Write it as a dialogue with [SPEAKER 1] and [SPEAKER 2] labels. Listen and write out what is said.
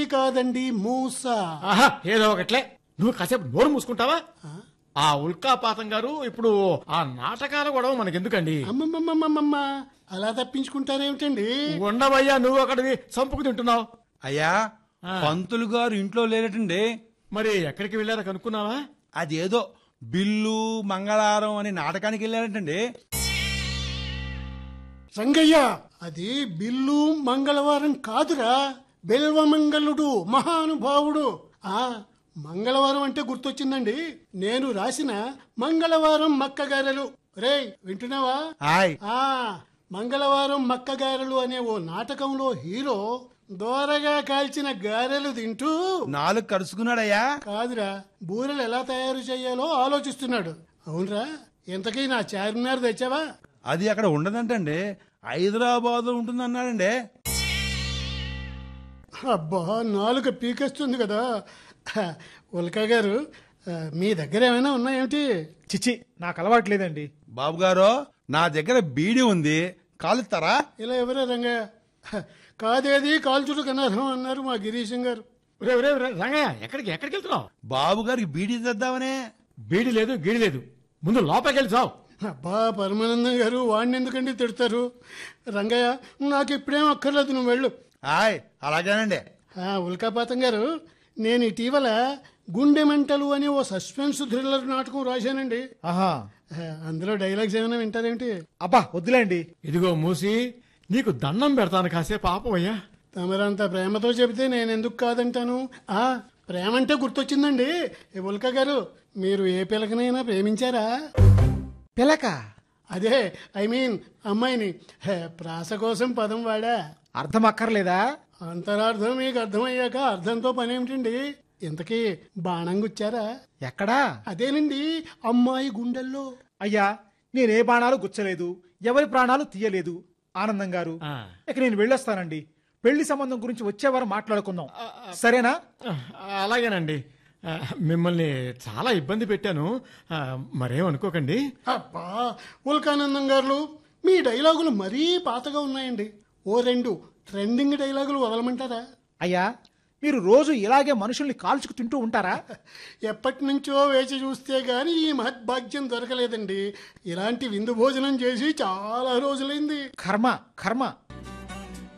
[SPEAKER 1] కాదండి మూస
[SPEAKER 2] ఆహా ఏదో ఒకట్లే నువ్వు కాసేపు నోరు మూసుకుంటావా ఆ ఉల్కాపాతం గారు ఇప్పుడు ఆ నాటకాల గొడవ మనకెందుకండి
[SPEAKER 1] అమ్మమ్మమ్మమ్మమ్మ అలా తప్పించుకుంటారేమిటండి
[SPEAKER 2] ఉండవయ్యా నువ్వు అక్కడివి చంపుకు తింటున్నావు
[SPEAKER 3] అయ్యా
[SPEAKER 2] ఆ.
[SPEAKER 3] పంతులు గారు ఇంట్లో లేరటండి
[SPEAKER 2] మరి ఎక్కడికి వెళ్ళారో కనుక్కున్నావా
[SPEAKER 3] అదేదో బిల్లు మంగళారం అనే నాటకానికి వెళ్ళారటండి
[SPEAKER 1] రంగయ్య అది బిల్లు మంగళవారం కాదురా బెల్వమంగళుడు మహానుభావుడు ఆ మంగళవారం అంటే గుర్తొచ్చిందండి నేను రాసిన మంగళవారం మక్కగారెలు రేయ్ వింటున్నావా
[SPEAKER 3] హాయ్
[SPEAKER 1] ఆ మంగళవారం మక్కగారెలు అనే ఓ నాటకంలో హీరో దోరగా కాల్చిన గారెలు తింటూ
[SPEAKER 3] నాలుగు కరుచుకున్నాడయ్యా
[SPEAKER 1] కాదురా బూరెలు ఎలా తయారు చేయాలో ఆలోచిస్తున్నాడు అవునరా ఇంతకీ నా చార్మినార్ తెచ్చావా
[SPEAKER 3] అది అక్కడ ఉండదంటండి హైదరాబాద్ ఉంటుంది అన్నాడండి
[SPEAKER 1] అబ్బా నాలుక పీకేస్తుంది కదా ఉల్కా గారు ఆ, మీ దగ్గర ఏమైనా ఉన్నాయేమిటి
[SPEAKER 4] చిచ్చి నాకు అలవాట్లేదండి
[SPEAKER 3] బాబు గారు నా దగ్గర బీడి ఉంది కాలుస్తారా
[SPEAKER 1] ఇలా ఎవరే రంగయ్య కాదేది కాల్చుడు కనర్హం అన్నారు మా గిరీశం గారు
[SPEAKER 2] రే రే రే, రంగయ్య ఎక్కడికి ఎక్కడికి వెళ్తున్నావు
[SPEAKER 3] బాబు గారికి బీడీ తెద్దామనే
[SPEAKER 2] బీడి లేదు గీడి లేదు ముందు లోపలికి వెళ్ళి చావు
[SPEAKER 1] అబ్బా పరమానందం గారు వాడిని ఎందుకండి తిడతారు రంగయ్య నాకు ఇప్పుడేం అక్కర్లేదు నువ్వు వెళ్ళు
[SPEAKER 3] హాయ్ అలాగేనండి
[SPEAKER 1] ఆ, ఉల్కాపాతం గారు నేను ఇటీవల గుండె మంటలు అని ఓ సస్పెన్స్ థ్రిల్లర్ నాటకం రాశానండి
[SPEAKER 4] ఆహా
[SPEAKER 1] ఆ, అందులో డైలాగ్స్ ఏమైనా వింటారేమిటి
[SPEAKER 4] అబ్బా వద్దులేండి
[SPEAKER 2] ఇదిగో మూసి నీకు దండం పెడతాను కాసేపు ఆపవయ్యా
[SPEAKER 1] తమరంత ప్రేమతో చెబితే నేను ఎందుకు కాదంటాను ఆ ప్రేమంటే గుర్తొచ్చిందండి ఏ ఉల్కా గారు మీరు ఏ పిల్లకనైనా ప్రేమించారా
[SPEAKER 4] పిలక
[SPEAKER 1] అదే ఐ మీన్ అమ్మాయిని హే, ప్రాస కోసం పదం వాడా
[SPEAKER 4] అర్థం అక్కర్లేదా
[SPEAKER 1] అంతరార్థం మీకు అర్థమయ్యాక అర్థంతో పనేమిటండి ఇంతకీ బాణం గుచ్చారా
[SPEAKER 4] ఎక్కడా
[SPEAKER 1] అదేనండి అమ్మాయి గుండెల్లో
[SPEAKER 4] అయ్యా నేనే బాణాలు గుచ్చలేదు ఎవరి ప్రాణాలు తీయలేదు ఆనందం గారు
[SPEAKER 2] ఆ.
[SPEAKER 4] ఇక నేను వెళ్ళొస్తానండి పెళ్లి సంబంధం గురించి వచ్చేవారు మాట్లాడుకుందాం సరేనా
[SPEAKER 2] ఆ, అలాగేనండి ఆ, మిమ్మల్ని చాలా ఇబ్బంది పెట్టాను ఆ, మరేమనుకోకండి
[SPEAKER 1] అబ్బా ఉల్కానందం గారు మీ డైలాగులు మరీ పాతగా ఉన్నాయండి ఓ రెండు ట్రెండింగ్ డైలాగులు వదలమంటారా
[SPEAKER 4] అయ్యా మీరు రోజు ఇలాగే మనుషుల్ని కాల్చుకు తింటూ ఉంటారా
[SPEAKER 1] ఎప్పటి నుంచో వేచి చూస్తే గాని ఈ మహద్భాగ్యం దొరకలేదండి ఇలాంటి విందు భోజనం చేసి చాలా రోజులైంది
[SPEAKER 4] కర్మ కర్మ